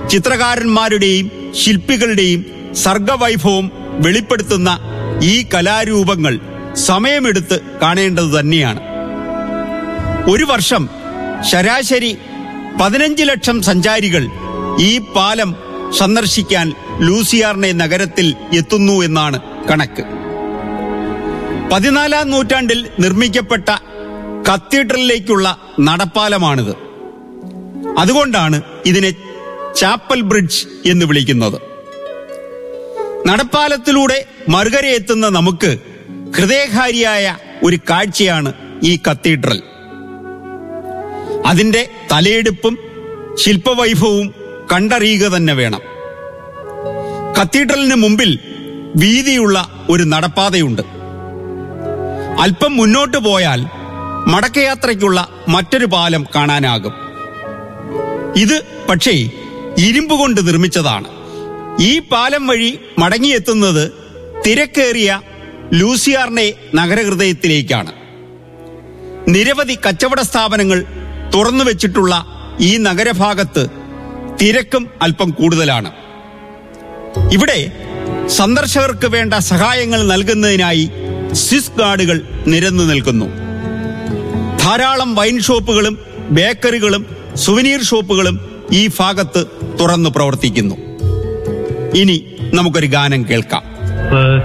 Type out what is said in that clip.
ചിത്രകാരന്മാരുടെയും ശില്പികളുടെയും സർഗവൈഭവം വെളിപ്പെടുത്തുന്ന ഈ കലാരൂപങ്ങൾ സമയമെടുത്ത് കാണേണ്ടത് തന്നെയാണ് ഒരു വർഷം ശരാശരി പതിനഞ്ച് ലക്ഷം സഞ്ചാരികൾ ഈ പാലം സന്ദർശിക്കാൻ ലൂസിയാർനെ നഗരത്തിൽ എത്തുന്നു എന്നാണ് കണക്ക് പതിനാലാം നൂറ്റാണ്ടിൽ നിർമ്മിക്കപ്പെട്ട കത്തീഡ്രലിലേക്കുള്ള നടപ്പാലമാണിത് അതുകൊണ്ടാണ് ഇതിനെ ചാപ്പൽ ബ്രിഡ്ജ് എന്ന് വിളിക്കുന്നത് നടപ്പാലത്തിലൂടെ മറുകരയെത്തുന്ന നമുക്ക് ഹൃദയഹാരിയായ ഒരു കാഴ്ചയാണ് ഈ കത്തീഡ്രൽ അതിന്റെ തലയെടുപ്പും ശില്പവൈഭവവും കണ്ടറിയുക തന്നെ വേണം കത്തീഡ്രലിന് മുമ്പിൽ വീതിയുള്ള ഒരു നടപ്പാതയുണ്ട് അല്പം മുന്നോട്ട് പോയാൽ മടക്കയാത്രയ്ക്കുള്ള മറ്റൊരു പാലം കാണാനാകും ഇത് പക്ഷേ ഇരുമ്പ് കൊണ്ട് നിർമ്മിച്ചതാണ് ഈ പാലം വഴി മടങ്ങിയെത്തുന്നത് തിരക്കേറിയ ലൂസിയാർനെ നഗരഹൃദയത്തിലേക്കാണ് നിരവധി കച്ചവട സ്ഥാപനങ്ങൾ തുറന്നു വെച്ചിട്ടുള്ള ഈ നഗരഭാഗത്ത് തിരക്കും അല്പം കൂടുതലാണ് ഇവിടെ സന്ദർശകർക്ക് വേണ്ട സഹായങ്ങൾ നൽകുന്നതിനായി സ്വിസ് ഗാർഡുകൾ നിരന്നു നിൽക്കുന്നു ധാരാളം വൈൻ ഷോപ്പുകളും ബേക്കറികളും സുവനീർ ഷോപ്പുകളും ഈ ഭാഗത്ത് തുറന്നു പ്രവർത്തിക്കുന്നു ഇനി നമുക്കൊരു ഗാനം കേൾക്കാം